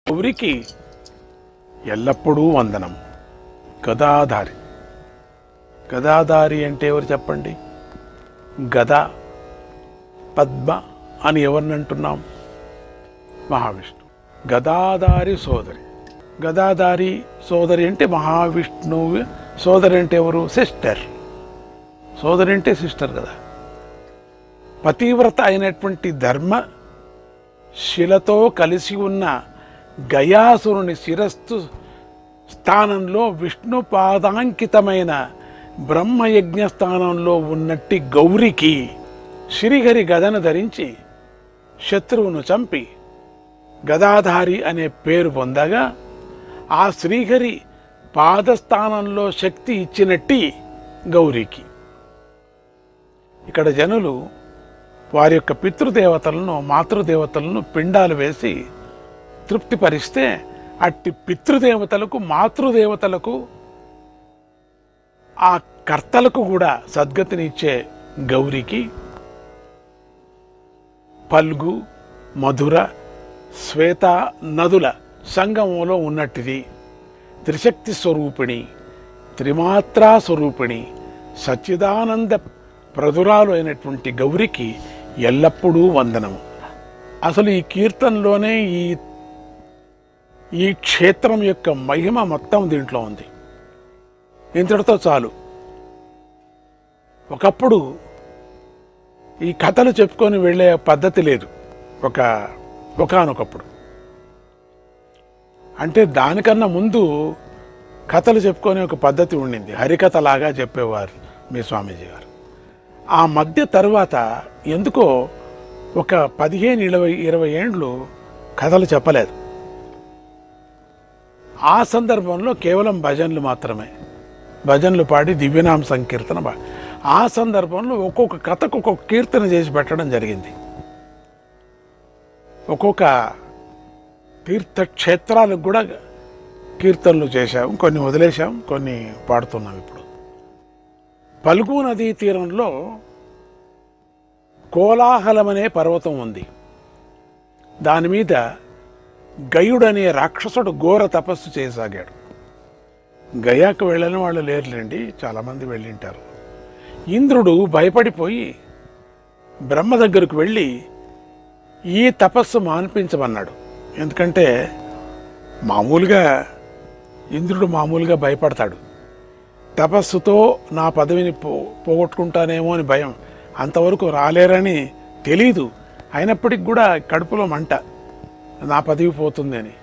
గౌరికి ఎల్లప్పుడూ వందనం గదాధారి గదాధారి అంటే ఎవరు చెప్పండి గద పద్మ అని ఎవరిని అంటున్నాం మహావిష్ణు గదాధారి సోదరి గదాధారి సోదరి అంటే మహావిష్ణువు సోదరి అంటే ఎవరు సిస్టర్ సోదరి అంటే సిస్టర్ కదా పతివ్రత అయినటువంటి ధర్మ శిలతో కలిసి ఉన్న గయాసురుని శిరస్సు స్థానంలో విష్ణు పాదాంకితమైన బ్రహ్మయజ్ఞ స్థానంలో ఉన్నట్టి గౌరికి శ్రీహరి గదను ధరించి శత్రువును చంపి గదాధారి అనే పేరు పొందగా ఆ శ్రీహరి పాదస్థానంలో శక్తి ఇచ్చినట్టి గౌరికి ఇక్కడ జనులు వారి యొక్క పితృదేవతలను మాతృదేవతలను పిండాలు వేసి తృప్తిపరిస్తే అట్టి పితృదేవతలకు మాతృదేవతలకు ఆ కర్తలకు కూడా సద్గతిని ఇచ్చే గౌరికి పల్గు మధుర శ్వేత నదుల సంగమంలో ఉన్నట్టిది త్రిశక్తి స్వరూపిణి త్రిమాత్రా స్వరూపిణి సచ్చిదానంద ప్రదురాలు అయినటువంటి గౌరికి ఎల్లప్పుడూ వందనము అసలు ఈ కీర్తనలోనే ఈ ఈ క్షేత్రం యొక్క మహిమ మొత్తం దీంట్లో ఉంది ఇంతటితో చాలు ఒకప్పుడు ఈ కథలు చెప్పుకొని వెళ్ళే పద్ధతి లేదు ఒక ఒకనొకప్పుడు అంటే దానికన్నా ముందు కథలు చెప్పుకొని ఒక పద్ధతి ఉండింది హరికథలాగా చెప్పేవారు మీ స్వామీజీ గారు ఆ మధ్య తరువాత ఎందుకో ఒక పదిహేను ఇరవై ఇరవై ఏండ్లు కథలు చెప్పలేదు ఆ సందర్భంలో కేవలం భజనలు మాత్రమే భజనలు పాడి దివ్యనామ సంకీర్తన పా ఆ సందర్భంలో ఒక్కొక్క కథకు ఒక్కొక్క కీర్తన చేసి పెట్టడం జరిగింది ఒక్కొక్క తీర్థక్షేత్రాలకు కూడా కీర్తనలు చేశాం కొన్ని వదిలేశాం కొన్ని పాడుతున్నాం ఇప్పుడు పలుగు నదీ తీరంలో కోలాహలమనే పర్వతం ఉంది దాని మీద గయుడనే రాక్షసుడు ఘోర తపస్సు చేయసాగాడు గయాకు వెళ్ళని వాళ్ళు లేరులేండి చాలామంది వెళ్ళింటారు ఇంద్రుడు భయపడిపోయి బ్రహ్మ దగ్గరకు వెళ్ళి ఈ తపస్సు మాన్పించమన్నాడు ఎందుకంటే మామూలుగా ఇంద్రుడు మామూలుగా భయపడతాడు తపస్సుతో నా పదవిని పో పోగొట్టుకుంటానేమో అని భయం అంతవరకు రాలేరని తెలీదు అయినప్పటికి కూడా కడుపులో మంట నా పదవి పోతుంది అని